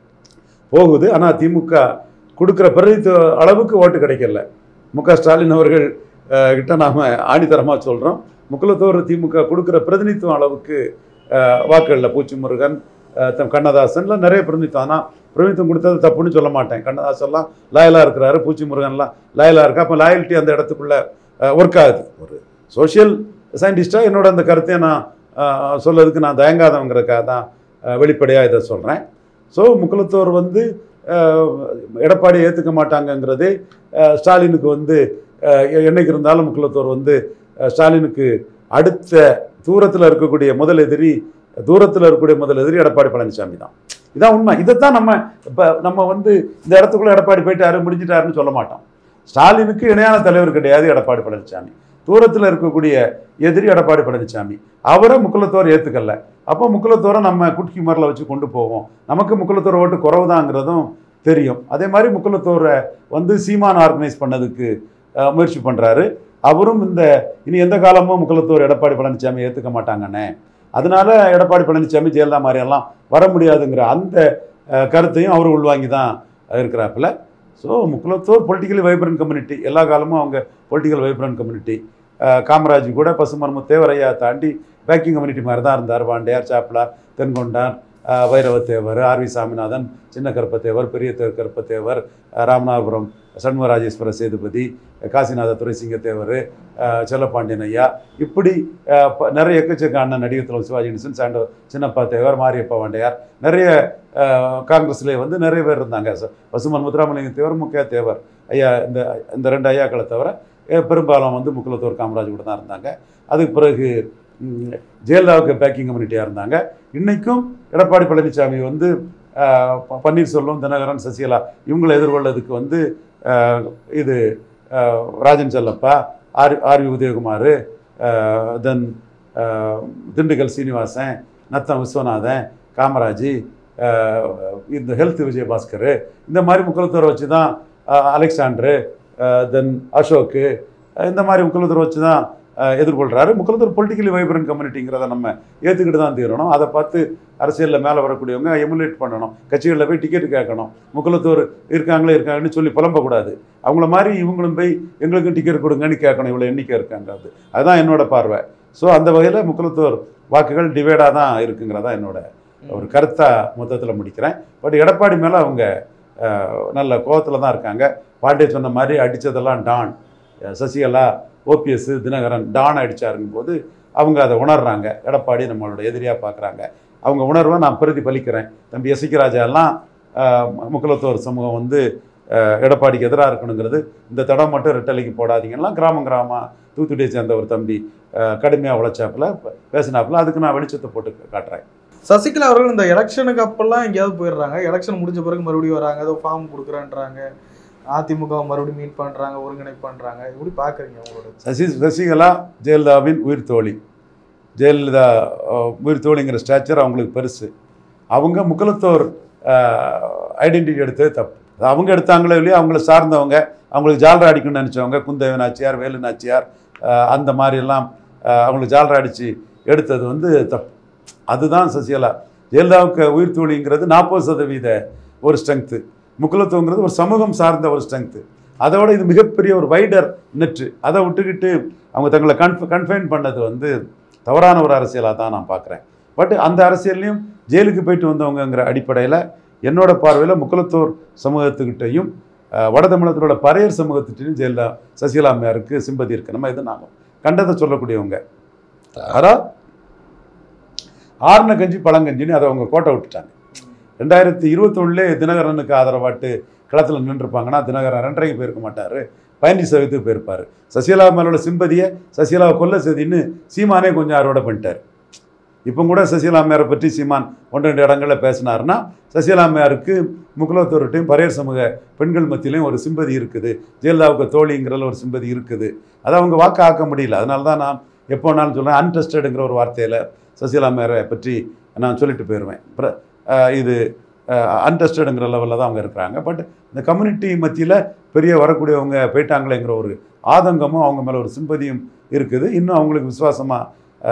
Speaker 3: போகுது ஆனால் திமுக கொடுக்குற பிரதித்துவ அளவுக்கு ஓட்டு கிடைக்கல மு க ஸ்டாலின் அவர்கள் அஹ், கிட்ட நாம் ஆணித்தரமாக சொல்கிறோம் முக்குலத்தோர் திமுக கொடுக்குற பிரதிநிதித்துவம் அளவுக்கு அஹ், வாக்குகளில் பூச்சி முருகன் அஹ், தம் கண்ணதாசன்லாம் நிறைய பிரதிநிதித்துவம் ஆனால் பிரதிநிதித்துவம் கொடுத்தது தப்புன்னு சொல்ல மாட்டேன் கண்ணதாசன்லாம் லாயலாக இருக்கிறாரு பூச்சி முருகன்லாம் லாயலாக இருக்கா அப்போ லாயல்ட்டி அந்த இடத்துக்குள்ளே ஒர்க் ஆகுது ஒரு சோஷியல் சயின்டிஸ்டாக என்னோட அந்த கருத்தை நான் அஹ், சொல்லறதுக்கு நான் தயங்காதவங்கிறதுக்காக தான் வெளிப்படையாக இதை சொல்கிறேன் ஸோ முக்குலத்தோர் வந்து அஹ், எடப்பாடி ஏற்றுக்க மாட்டாங்கங்கிறதே அஹ், ஸ்டாலினுக்கு வந்து அஹ், என்னைக்கு இருந்தாலும் முக்குலத்தோர் வந்து அஹ், ஸ்டாலினுக்கு அடுத்த தூரத்தில் இருக்கக்கூடிய முதல் எதிரி தூரத்தில் இருக்கக்கூடிய முதல் எதிரி எடப்பாடி பழனிசாமி தான் இதான் உண்மை இதைத்தான் நம்ம இப்போ நம்ம வந்து இந்த இடத்துக்குள்ள எடப்பாடி போயிட்டாரு முடிஞ்சிட்டாருன்னு சொல்ல மாட்டோம் ஸ்டாலினுக்கு இணையான தலைவர் கிடையாது எடப்பாடி பழனிசாமி தூரத்தில் இருக்கக்கூடிய எதிரி எடப்பாடி பழனிசாமி அவரை முக்குலத்தோர் ஏற்றுக்கல அப்போ முக்குலத்தோரை நம்ம குட்கி மரில் வச்சு கொண்டு போவோம் நமக்கு முக்குலத்தோர் ஓட்டு குறவுதாங்கிறதும் தெரியும் அதே மாதிரி முக்குலத்தோரை வந்து சீமான் ஆர்கனைஸ் பண்ணதுக்கு அஹ், முயற்சி பண்ணுறாரு அவரும் இந்த இனி எந்த காலமும் முக்குலத்தோர் எடப்பாடி பழனிசாமி ஏற்றுக்க மாட்டாங்கண்ணே அதனால எடப்பாடி பழனிசாமி ஜெயலலிதா மாதிரியெல்லாம் வர முடியாதுங்கிற அந்த அஹ், கருத்தையும் அவர் உள்வாங்கி தான் இருக்கிறாப்புல ஸோ முக்குலத்தோர் பொலிட்டிக்கலி வைப்ரண்ட் கம்யூனிட்டி எல்லா காலமும் அவங்க பொலிட்டிக்கல் வைப்ரண்ட் கம்யூனிட்டி காமராஜ் கூட பசுமர்மு தேவரையா தாண்டி பேக்கிங் கம்யூனிட்டி மாதிரி தான் இருந்தார் பாண்டியார் சாப்ளார் தென்கொண்டான் அஹ், வைரவத்தேவர் ஆர்வி சாமிநாதன் சின்ன கருப்பத்தேவர் பெரிய தே- கருப்பத்தேவர் அஹ், ராமநாதபுரம் சண்முகராஜேஸ்வர சேதுபதி காசிநாத துரைசிங்கத்தேவர் அஹ், செல்லப்பாண்டியன் ஐயா இப்படி அஹ், ப- நிறைய எக்கச்சக்க அண்ணன் நடிகர் தலைவர் சிவாஜி கணேசன் சாண்டோ சின்னப்பா தேவர் மாரியப்பா வாண்டையார் நிறைய அஹ், காங்கிரஸ்லேயே வந்து நிறைய பேர் இருந்தாங்க ச- பசுமன் முத்துராமலிங்க தேவர் முக்கிய தேவர் ஐயா இந்த இந்த ரெண்டு ஐயாக்களை தவிர அஹ், பெரும்பாலும் வந்து முக்குலத்தோர் காமராஜ் கூட தான் இருந்தாங்க அதுக்கு பிறகு ம், ஜெயலலிதாவுக்கு பேக்கிங் கம்யூனிட்டியாக இருந்தாங்க இன்றைக்கும் எடப்பாடி பழனிசாமி வந்து அஹ், ப- பன்னீர்செல்வம் தினகரன் சசிகலா இவங்களை எதிர்கொள்ளதுக்கு வந்து அஹ், இது அஹ், Rajan Chellappa R RV Udhayakumar then Dindigul Srinivasan Natham Viswanathan Kamaraj அஹ், இந்த ஹெல்த் விஜயபாஸ்கர் இந்த மாதிரி முக்குலத்தோரை வச்சு தான் அஹ், அலெக்சாண்டரு தென் அசோக்கு அஹ், இந்த மாதிரி முக்குலத்தோரை வச்சு தான் அஹ், எதிர்கொள்கிறாரு முக்குலத்தூர் பொலிட்டிக்கலி வைப்ரண்ட் கம்யூனிட்டிங்கிறத நம்ம ஏற்றுக்கிட்டு தான் தீரணும் அதை பார்த்து அரசியலில் மேலே வரக்கூடியவங்க எமுலேட் பண்ணணும் கட்சிகளில் போய் டிக்கெட் கேட்கணும் முக்குலத்தூர் இருக்காங்களே இருக்காங்கன்னு சொல்லி புலம்பக்கூடாது அவங்கள மாதிரி இவங்களும் போய் எங்களுக்கும் டிக்கெட் கொடுங்கன்னு கேட்கணும் இவ்வளோ எண்ணிக்கை இருக்காங்கிறது அதுதான் என்னோட பார்வை ஸோ அந்த வகையில் முக்குலத்தூர் வாக்குகள் டிவைடாக தான் இருக்குங்கிறதா என்னோட ஒரு கருத்தாக மொத்தத்தில் முடிக்கிறேன் பட் எடப்பாடி மேலே அவங்க அஹ், நல்ல கோவத்தில் தான் இருக்காங்க பாண்டிய சொன்ன மாதிரி அடித்ததெல்லாம் டான் அஹ், சசிகலா ஓபிஎஸ் தினகரன் டான் அடித்தாருங்கும் போது அவங்க அதை உணர்றாங்க எடப்பாடி நம்மளோட எதிரியாக பார்க்குறாங்க அவங்க உணர்வை நான் பிரதிபலிக்கிறேன் தம்பி எசிக்கு ராஜா எல்லாம் ஆஹ், முக்குலத்தோர் சமூகம் வந்து ஆஹ், எடப்பாடிக்கு எதிராக இருக்கணுங்கிறது இந்த தடம் மட்டும் ரெட்டலைக்கு போடாதீங்கலாம் கிராமம் கிராமம் தூத்துக்குடியை சேர்ந்த ஒரு தம்பி கடுமையாக உழைச்சாப்புல பேசினாப்புல அதுக்கு நான் வெளிச்சத்தை போட்டு காட்டுறேன்
Speaker 2: சசிகலா அவர்கள் இந்த எலெக்ஷனுக்கு அப்பெல்லாம் எங்கேயாவது போயிடுறாங்க எலெக்ஷன் முடிஞ்ச பிறகு மறுபடியும் வராங்க ஏதோ ஃபார்ம் கொடுக்குறேன்றாங்க அதிமுக மறுபடியும் மீட் பண்றாங்க ஒருங்கிணைப்பு பண்றாங்க எப்படி பாக்குறீங்க உங்களோட
Speaker 3: சசி சசிகலா ஜெயலலிதாவின் உயிர் தோழி ஜெயலலிதா அஹ், உயிர் தோழிங்கிற ஸ்டாச்சர் அவங்களுக்கு பெருசு அவங்க முக்குலத்தோர் ஐடென்டிட்டி எடுத்தது தப்பு அது அவங்க எடுத்தாங்களோ இல்லையோ அவங்கள சார்ந்தவங்க அவங்களுக்கு ஜாலரா அடிக்கணும்னு நினச்சவங்க குந்தவி நாச்சியார் வேலு நாச்சியார் அஹ், அந்த மாதிரியெல்லாம் அஹ், அவங்களுக்கு ஜாலரா அடித்து எடுத்தது வந்து தப்பு அதுதான் சசிகலா ஜெயலலிதாவுக்கு உயிர் தோழிங்கிறது நாற்பது சதவீத ஒரு ஸ்ட்ரென்த்து முக்குலத்துவங்கிறது ஒரு சமூகம் சார்ந்த ஒரு ஸ்ட்ரென்த்து அதோட இது மிகப்பெரிய ஒரு வைடர் நெட்டு அதை விட்டுக்கிட்டு அவங்க தங்களை கன்ஃப் கன்ஃபைன் பண்ணது வந்து தவறான ஒரு அரசியலாக தான் நான் பார்க்குறேன் பட் அந்த அரசியல்லையும் ஜெயிலுக்கு போயிட்டு வந்தவங்கங்கிற அடிப்படையில் என்னோட பார்வையில் முக்குலத்தூர் சமூகத்துக்கிட்டையும் அஹ், வட தமிழகத்தோட பறையர் சமூகத்திட்டையும் ஜெயலலிதா சசிகலா அம்மையாருக்கு சிம்பதி இருக்கு நம்ம இது நாங்கள் கண்டதை சொல்லக்கூடியவங்க ஆனால் ஆறுன கஞ்சி பழங்கஞ்சின்னு அதை அவங்க கோட்டை விட்டுட்டாங்க ரெண்டாயிரத்தி இருபத்தொன்னுலே தினகரனுக்கு ஆதரவாட்டு களத்தில் நின்றுருப்பாங்கன்னா தினகரன் ரெண்டரைக்கு போயிருக்க மாட்டார் பயணி சவித்துக்கு போயிருப்பார் சசிகலா மேலோட சிம்பதியை சசிகலாவை கொல்ல செய்தின்னு சீமானே கொஞ்சம் அறுவடை பண்ணிட்டார் இப்போ கூட சசிகலா அம்மையாரை பற்றி சீமான் ஒன்று ரெண்டு இடங்களில் பேசினாருன்னா சசிகலா அம்மையாருக்கு முக்குலத்தோர்கிட்டையும் பரையர் சமூக பெண்கள் மத்தியிலையும் ஒரு சிம்பதி இருக்குது ஜெயலலிதாவுக்கு தோழிங்கிறதுல ஒரு சிம்பதி இருக்குது அதை அவங்க வாக்கு ஆக்க முடியல அதனால தான் நான் எப்போ வேணாலும் சொல்கிறேன் அன்டெஸ்டடுங்கிற ஒரு வார்த்தையில் சசிகலா அம்மையாரை பற்றி நான் சொல்லிட்டு போயிடுவேன் அப்புறம் அஹ், இது அன்டெஸ்டடுங்கிற லெவலில் தான் அவங்க இருக்கிறாங்க பட் இந்த கம்யூனிட்டி மத்தியில் பெரிய வரக்கூடியவங்க போயிட்டாங்களேங்கிற ஒரு ஆதங்கமும் அவங்க மேலே ஒரு சிம்பதியும் இருக்குது இன்னும் அவங்களுக்கு விசுவாசமாக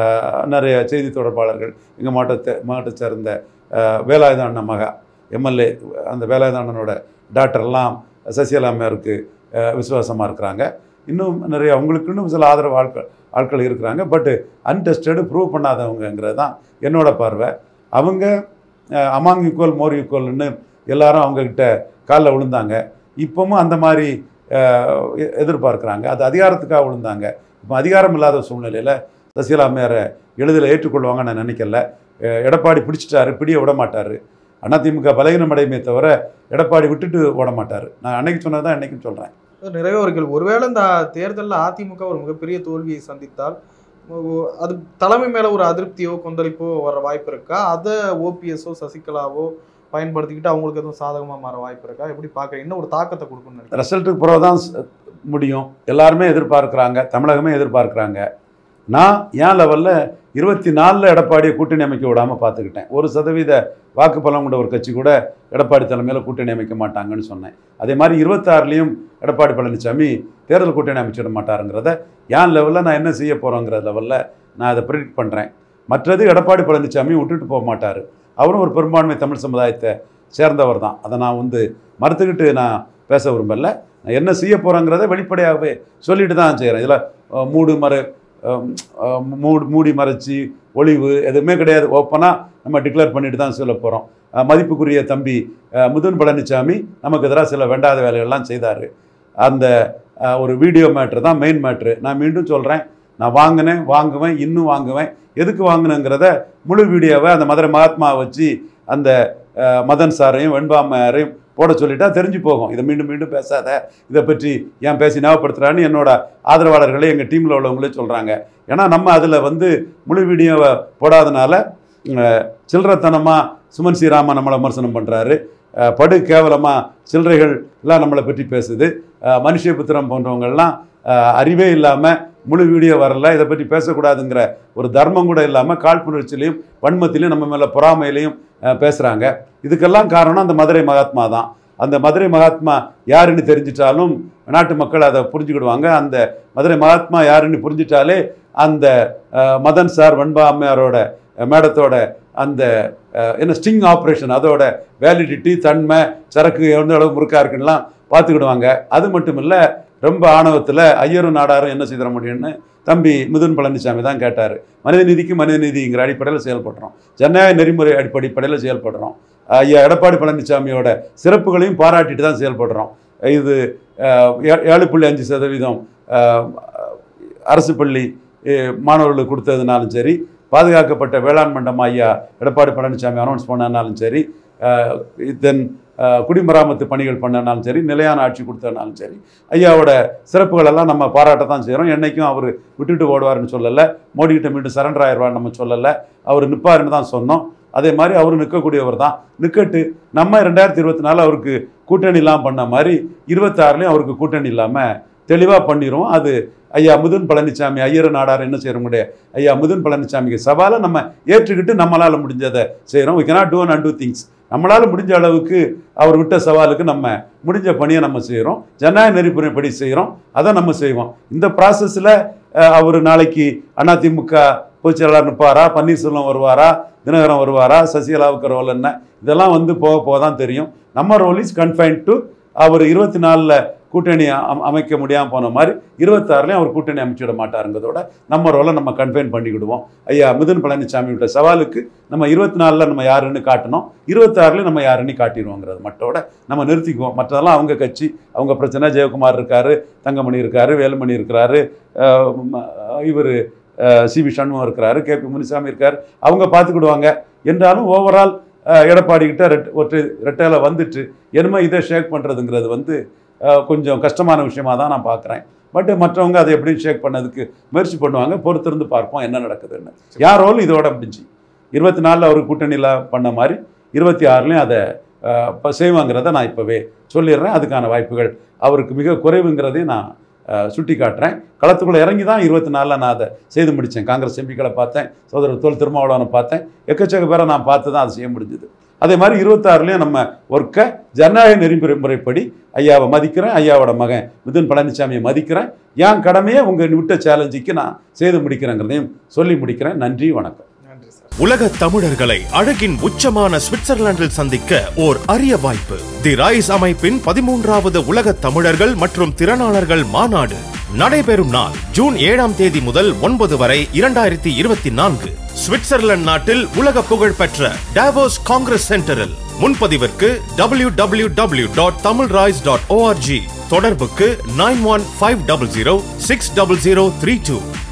Speaker 3: நிறைய செய்தி தொடர்பாளர்கள் எங்கள் மாவட்டத்தை மாவட்டத்தை சேர்ந்த அஹ், வேலாயுத அண்ணன் மகா எம்எல்ஏ அந்த வேலாயுத அண்ணனோட டாக்டர்லாம் சசிகலா அம்மையாருக்கு விசுவாசமாக இருக்கிறாங்க இன்னும் நிறைய அவங்களுக்குன்னு சில ஆதரவு ஆட்கள் ஆட்கள் இருக்கிறாங்க பட்டு அன்டெஸ்டடு ப்ரூவ் பண்ணாதவங்கங்கிறது தான் என்னோட பார்வை அவங்க அமாங் ஈக்குவல் மோர் ஈக்குவல்னு எல்லாரும் அவங்கக்கிட்ட காலில் விழுந்தாங்க இப்போவும் அந்த மாதிரி அஹ், எ- எதிர்பார்க்குறாங்க அது அதிகாரத்துக்காக விழுந்தாங்க இப்போ அதிகாரம் இல்லாத சூழ்நிலையில் சசிகலா அம்மையாரை எளிதில் ஏற்றுக்கொள்வாங்க நான் நினைக்கல அஹ், எடப்பாடி பிடிச்சிட்டாரு பிடிய விட மாட்டார் அதிமுக பலகீனம் அடையுமே தவிர எடப்பாடி விட்டுட்டு ஓட மாட்டார் நான் அன்னைக்கு சொன்னது தான் இன்னைக்கும் சொல்கிறேன்
Speaker 2: நிறைய ஒரு கேள்வி ஒருவேளை இந்த தேர்தலில் அதிமுக ஒரு மிகப்பெரிய தோல்வியை சந்தித்தால் ஓ- அது தலைமை மேல ஒரு அதிருப்தியோ கொந்தளிப்போ வர வாய்ப்பு இருக்கா அதை ஓபிஎஸ்ஓ சசிகலாவோ பயன்படுத்திக்கிட்டு அவங்களுக்கு எதுவும் சாதகமா மாற வாய்ப்பு இருக்கா எப்படி பார்க்குறீங்க இன்னும் ஒரு தாக்கத்தை கொடுக்கும்னு நினைக்கிறேன்
Speaker 3: ரிசல்ட்டுக்கு பிறகு தான் ஸ்- முடியும் எல்லாருமே எதிர்பார்க்குறாங்க தமிழகமே எதிர்பார்க்குறாங்க நான் என் லெவலில் இருபத்தி நாலில் எடப்பாடியை கூட்டணி அமைக்க விடாமல் பார்த்துக்கிட்டேன் ஒரு சதவீத வாக்கு பலம் கொண்ட ஒரு கட்சி கூட எடப்பாடி தலைமையில் கூட்டணி அமைக்க மாட்டாங்கன்னு சொன்னேன் அதே மாதிரி இருபத்தாறுலேயும் எடப்பாடி பழனிசாமி தேர்தல் கூட்டணி அமைச்சிட மாட்டாருங்கிறத என் லெவலில் நான் என்ன செய்ய போகிறோங்கிற லெவலில் நான் அதை ப்ரிடிக்ட் பண்ணுறேன் மற்றது எடப்பாடி பழனிசாமி விட்டுட்டு போக மாட்டார் அவரும் ஒரு பெரும்பான்மை தமிழ் சமுதாயத்தை சேர்ந்தவர் தான் அதை நான் வந்து மறுத்துக்கிட்டு நான் பேச விரும்பல நான் என்ன செய்ய போகிறேங்கிறத வெளிப்படையாகவே சொல்லிட்டு தான் செய்கிறேன் இதில் மூடு மறு அஹ், அஹ், மூடு மூடி மறைச்சி ஒளிவு எதுவுமே கிடையாது ஓப்பனாக நம்ம டிக்ளேர் பண்ணிட்டு தான் சொல்ல போகிறோம் மதிப்புக்குரிய தம்பி அஹ், முதுன் பழனிசாமி நமக்கு எதிராக சில வேண்டாத வேலைகள்லாம் செய்தார் அந்த அஹ், ஒரு வீடியோ மேட்ரு தான் மெயின் மேட்ரு நான் மீண்டும் சொல்கிறேன் நான் வாங்கினேன் வாங்குவேன் இன்னும் வாங்குவேன் எதுக்கு வாங்கினேங்கிறத முழு வீடியோவை அந்த மதுரை மகாத்மாவை வச்சு அந்த அஹ், மதன் சாரையும் வெண்பாமையாரையும் போட சொல்லிட்டா தெரிஞ்சு போகும் இதை மீண்டும் மீண்டும் பேசாத இதை பற்றி ஏன் பேசி ஞாபகப்படுத்துறான்னு என்னோட ஆதரவாளர்களே எங்கள் டீமில் உள்ளவங்களே சொல்கிறாங்க ஏன்னா நம்ம அதில் வந்து முழு வீடியோவை போடாதனால அஹ், சில்லறத்தனமாக சுமன் ஸ்ரீராமன் நம்மளை விமர்சனம் பண்ணுறாரு படு கேவலமாக சில்லறைகள் எல்லாம் நம்மளை பற்றி பேசுது அஹ், மனுஷபுத்திரம் போன்றவங்கள்லாம் அஹ், அறிவே இல்லாமல் முழு வீடியோ வரல இதை பற்றி பேசக்கூடாதுங்கிற ஒரு தர்மம் கூட இல்லாமல் காழ்ப்புணர்ச்சியிலையும் வன்மத்திலையும் நம்ம மேலே பொறாமையிலையும் பேசுகிறாங்க இதுக்கெல்லாம் காரணம் அந்த மதுரை மகாத்மா தான் அந்த மதுரை மகாத்மா யாருன்னு தெரிஞ்சிட்டாலும் நாட்டு மக்கள் அதை புரிஞ்சுக்கிடுவாங்க அந்த மதுரை மகாத்மா யாருன்னு புரிஞ்சிட்டாலே அந்த அஹ், மதன் சார் வெண்பா அம்மையாரோட அஹ், மேடத்தோட அந்த அஹ், என்ன ஸ்டிங் ஆப்ரேஷன் அதோட வேலிடிட்டி தன்மை சரக்கு எந்த அளவு முறுக்கா இருக்குன்னுலாம் பார்த்துக்கிடுவாங்க அது மட்டும் இல்லை ரொம்ப ஆணவத்தில் ஐயரும் நாடாரும் என்ன செய்திட முடியும்னு தம்பி மிதுன் பழனிசாமி தான் கேட்டார் மனிதநீதிக்கு மனிதநீதிங்கிற அடிப்படையில் செயல்படுறோம் ஜனநாயக நெறிமுறை அடிப்படையில் செயல்படுறோம் ஐயா எடப்பாடி பழனிசாமியோட சிறப்புகளையும் பாராட்டிட்டு தான் செயல்படுறோம் இது அஹ், ஏ- ஏழு புள்ளி அஞ்சு சதவீதம் அஹ், அரசு பள்ளி அஹ், மாணவர்களுக்கு கொடுத்ததுனாலும் சரி பாதுகாக்கப்பட்ட வேளாண் மண்டம் ஐயா எடப்பாடி பழனிசாமி அனௌன்ஸ் பண்ணனாலும் சரி தென் குடிமராமத்து பணிகள் பண்ணனாலும் சரி நிலையான ஆட்சி கொடுத்தனாலும் சரி ஐயாவோட சிறப்புகள் எல்லாம் நம்ம பாராட்ட தான் செய்கிறோம் என்னைக்கும் அவர் விட்டுட்டு ஓடுவார்னு சொல்லலை மோடிக்கிட்ட மீண்டும் சரண்டர் ஆயிடுவார்னு நம்ம சொல்லலை அவர் நிற்பாருன்னு தான் சொன்னோம் அதே மாதிரி அவர் நிற்கக்கூடியவர் தான் நிற்கட்டு நம்ம ரெண்டாயிரத்தி இருபத்தி நாலு அவருக்கு கூட்டணி இல்லாமல் பண்ண மாதிரி இருபத்தாறுலையும் அவருக்கு கூட்டணி இல்லாமல் தெளிவாக பண்ணிடுவோம் அது ஐயா முதுன் பழனிசாமி ஐயர் நாடார் என்ன செய்ய முடியாது ஐயா முதுன் பழனிசாமிக்கு சவாலை நம்ம ஏற்றுக்கிட்டு நம்மளால் முடிஞ்சதை செய்கிறோம் we cannot do and undo things நம்மளால் முடிஞ்ச அளவுக்கு அவர் விட்ட சவாலுக்கு நம்ம முடிஞ்ச பணியை நம்ம செய்கிறோம் ஜனநாயக நெறிமுறைப்படி செய்கிறோம் அதை நம்ம செய்வோம் இந்த ப்ராசஸில் அவர் நாளைக்கு அதிமுக பொதுச் செயலாளர் நிற்பாரா பன்னீர்செல்வம் வருவாரா தினகரன் வருவாரா சசிகலாவுக்கு ரோல் என்ன இதெல்லாம் வந்து போக போக தான் தெரியும் நம்ம role is confine to our இருபத்தி நாலில் கூட்டணி அம்- அமைக்க முடியாமல் போன மாதிரி இருபத்தாறுலையும் அவர் கூட்டணி அமைச்சிட மாட்டாருங்கிறதோட நம்ம ரோலை நம்ம கன்ஃபைன் பண்ணிக்கிடுவோம் ஐயா மிதுன் பழனிசாமி விட்ட சவாலுக்கு நம்ம இருபத்தி நாலில் நம்ம யாருன்னு காட்டணும் இருபத்தாறுலையும் நம்ம யாருன்னு காட்டிடுவோங்கிறது மட்டோட நம்ம நிறுத்திக்குவோம் மற்றதெல்லாம் அவங்க கட்சி அவங்க பிரச்சனை ஜெயக்குமார் இருக்காரு தங்கமணி இருக்காரு வேலுமணி இருக்கிறாரு இவர் சிபி சண்முகம் இருக்கிறாரு கே பி முனிசாமி இருக்கார் அவங்க பார்த்துக்கிடுவாங்க என்றாலும் ஓவரால் எடப்பாடி கிட்ட ரெட் ஒற்றை ரெட்டையில வந்துட்டு என்னமோ இதை ஷேக் பண்ணுறதுங்கிறது வந்து அஹ், கொஞ்சம் கஷ்டமான விஷயமா தான் நான் பார்க்குறேன் பட் மற்றவங்க அதை எப்படி ஷேக் பண்ணதுக்கு முயற்சி பண்ணுவாங்க பொறுத்திருந்து பார்ப்போம் என்ன நடக்குதுன்னு யார் ரோல் இதோட முடிஞ்சு இருபத்தி நாலில் அவர் கூட்டணியில் பண்ண மாதிரி இருபத்தி ஆறுலையும் அதை அஹ், இப்ப செய்வாங்கிறத நான் இப்போவே சொல்லிடுறேன் அதுக்கான வாய்ப்புகள் அவருக்கு மிக குறைவுங்கிறதையும் நான் அஹ், சுட்டி காட்டுறேன் களத்துக்குள்ளே இறங்கி தான் இருபத்தி நாலில் நான் அதை செய்து முடித்தேன் காங்கிரஸ் எம்பிக்களை பார்த்தேன் சோதரர் தோல் திருமாவளவனை பார்த்தேன் எக்கச்சக்க பேரை நான் பார்த்து தான் அதை செய்ய முடிஞ்சது அதே மாதிரி இருபத்தாறுலையும் நம்ம ஒர்க்கை ஜனநாயக நெறிமுறைப்படி ஐயாவை மதிக்கிறேன் ஐயாவோட மகன் மிதுன் பழனிசாமியை மதிக்கிறேன் என் கடமையை உங்கள் விட்ட சேலஞ்சுக்கு நான் செய்து முடிக்கிறேங்கிறதையும் சொல்லி முடிக்கிறேன் நன்றி வணக்கம்
Speaker 2: நன்றி சார்
Speaker 1: உலக தமிழர்களை அழகின் உச்சமான சுவிட்சர்லாந்தில் சந்திக்க ஓர் அரிய வாய்ப்பு தி ரைஸ் அமைப்பின் பதிமூன்றாவது உலக தமிழர்கள் மற்றும் திறனாளர்கள் மாநாடு நடைபெறும் நாள் ஜூன் ஏழாம் தேதி முதல் ஒன்பது வரை இரண்டாயிரத்தி இருபத்தி நான்கு சுவிட்சர்லாந்து நாட்டில் உலக புகழ் பெற்ற டாவோஸ் காங்கிரஸ் சென்டரில் முன்பதிவிற்கு W W W dot Tamil royce dot ORG தொடர்புக்கு nine one five double zero six double zero three two